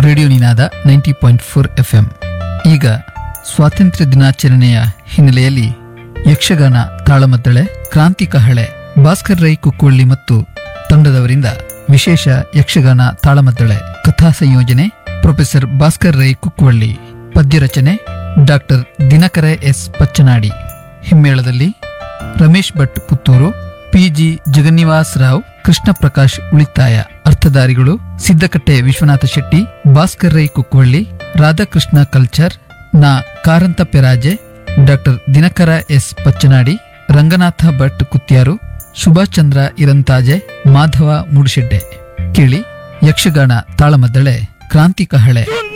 radio Ninaada ninety point four F M ಈಗ ಸ್ವಾತಂತ್ರ್ಯ ದಿನಾಚರಣೆಯ ಹಿನ್ನೆಲೆಯಲ್ಲಿ ಯಕ್ಷಗಾನ ತಾಳಮದ್ದಳೆ ಕ್ರಾಂತಿ ಕಹಳೆ ಭಾಸ್ಕರ್ ರೈ ಕುಕ್ಕುವಳ್ಳಿ ಮತ್ತು ತಂಡದವರಿಂದ ವಿಶೇಷ ಯಕ್ಷಗಾನ ತಾಳಮದ್ದಳೆ ಕಥಾ ಸಂಯೋಜನೆ ಪ್ರೊಫೆಸರ್ ಭಾಸ್ಕರ್ ರೈ ಕುಕ್ಕುವಳ್ಳಿ ಪದ್ಯ ರಚನೆ ಡಾಕ್ಟರ್ ದಿನಕರ ಎಸ್ ಪಚ್ಚನಾಡಿ ಹಿಮ್ಮೇಳದಲ್ಲಿ ರಮೇಶ್ ಭಟ್ ಪುತ್ತೂರು ಪಿಜಿ ಜಗನ್ನಿವಾಸ್ ರಾವ್ ಕೃಷ್ಣ ಪ್ರಕಾಶ್ ಉಳಿತಾಯ ಅರ್ಥಧಾರಿಗಳು ಸಿದ್ದಕಟ್ಟೆ ವಿಶ್ವನಾಥ ಶೆಟ್ಟಿ ಭಾಸ್ಕರ್ ರೈ ಕುಕ್ವಳ್ಳಿ ರಾಧಾಕೃಷ್ಣ ಕಲ್ಚರ್ ನಾ ಕಾರಂತ ಪೆರಾಜೆ ಡಾಕ್ಟರ್ ದಿನಕರ ಎಸ್ ಪಚ್ಚನಾಡಿ ರಂಗನಾಥ ಭಟ್ ಕುತ್ಯಾರು ಸುಭಾಷ್ ಚಂದ್ರ ಇರಂತಾಜೆ ಮಾಧವ ಮೂಡುಶೆಡ್ಡೆ ಕೇಳಿ ಯಕ್ಷಗಾನ ತಾಳಮದ್ದಳೆ ಕ್ರಾಂತಿ ಕಹಳೆ